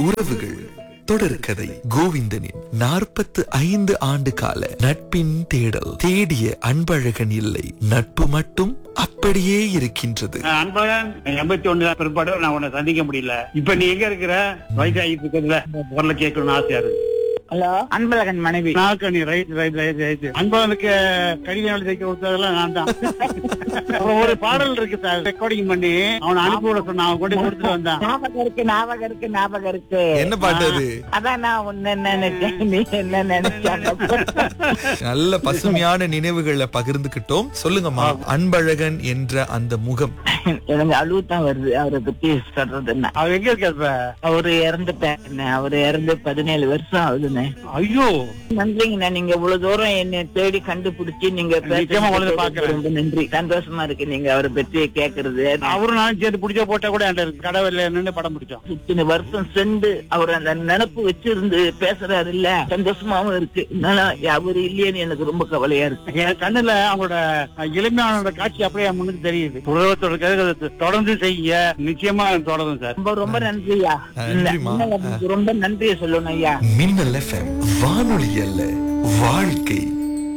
உறவுகள் தொடர்கதை கோவிந்தனின் நாற்பத்து ஐந்து ஆண்டு கால நட்பின் தேடல் தேடிய அன்பழகன் இல்லை நட்பு மட்டும் அப்படியே இருக்கின்றது அன்பழகன் எண்பத்தி ஒண்ணு பிற்பாடு நான் உன்னை சந்திக்க முடியல இப்ப நீ எங்க இருக்கிற வயசாகிட்டு இருக்கிறதுல குரல கேட்கணும்னு ஆசையா இருக்கு ஹலோ அன்பழகன் மனைவி நாக்கணி ரைட் ரைட் ரைட் ரைட் அன்பழகனுக்கு கடிதம் எழுதி தைக்க கொடுத்ததெல்லாம் நான் தான் அப்புறம் ஒரு பாடல் இருக்கு சார் ரெக்கார்டிங் பண்ணி அவனை அனுப்பி விட சொன்னான் அவன் கொண்டு கொடுத்துட்டு வந்தான் ஞாபகம் இருக்கு ஞாபகம் இருக்கு ஞாபகம் இருக்கு என்ன பாட்டு அது அதான் நான் உன்ன நினைச்சேன் நீ என்ன நினைச்சாங்க நல்ல பசுமையான நினைவுகளை பகிர்ந்துகிட்டோம் சொல்லுங்கம்மா அன்பழகன் என்ற அந்த முகம் எனக்கு அழுவு தான் வருது அவரை பத்தி சொல்றதுன்னா அவன் எங்க இருக்க இப்ப அவரு இறந்துட்டாருண்ணே அவரு இறந்து பதினேழு வருஷம் ஆகுதுண்ணே ஐயோ நன்றிங்கண்ணா நீங்க இவ்வளவு தூரம் என்னை தேடி கண்டுபிடிச்சு நீங்க நிச்சயமா உங்களை பேசுறது பார்க்கிறேன். ரொம்ப நன்றி சந்தோஷமா இருக்கு நீங்க அவரை பத்தி கேக்குறது அவரும் நானும் சேர்ந்து பிடிச்ச போட்டா கூட என்கிட்ட கடவுள் நின்று படம் பிடிச்சோம் இத்தனை வருஷம் சென்று அவர் அந்த நினப்பு வச்சிருந்து பேசுறாரு இல்ல சந்தோஷமாவும் இருக்கு இருந்தாலும் அவரு இல்லையேன்னு எனக்கு ரொம்ப கவலையா இருக்கு என் கண்ணுல அவங்களோட எளிமையான காட்சி அப்படியே என் முன்னுக்கு தெரியுது உலகத்தோட கருத்தை தொடர்ந்து செய்ய நிச்சயமா தொடரும் சார் ரொம்ப ரொம்ப நன்றியா நன்றிம்மா. இந்த- ரொம்ப நன்றியை சொல்லணும் ஐயா மின்னல் எஃப்எம் வானொலி அல்ல வாழ்க்கை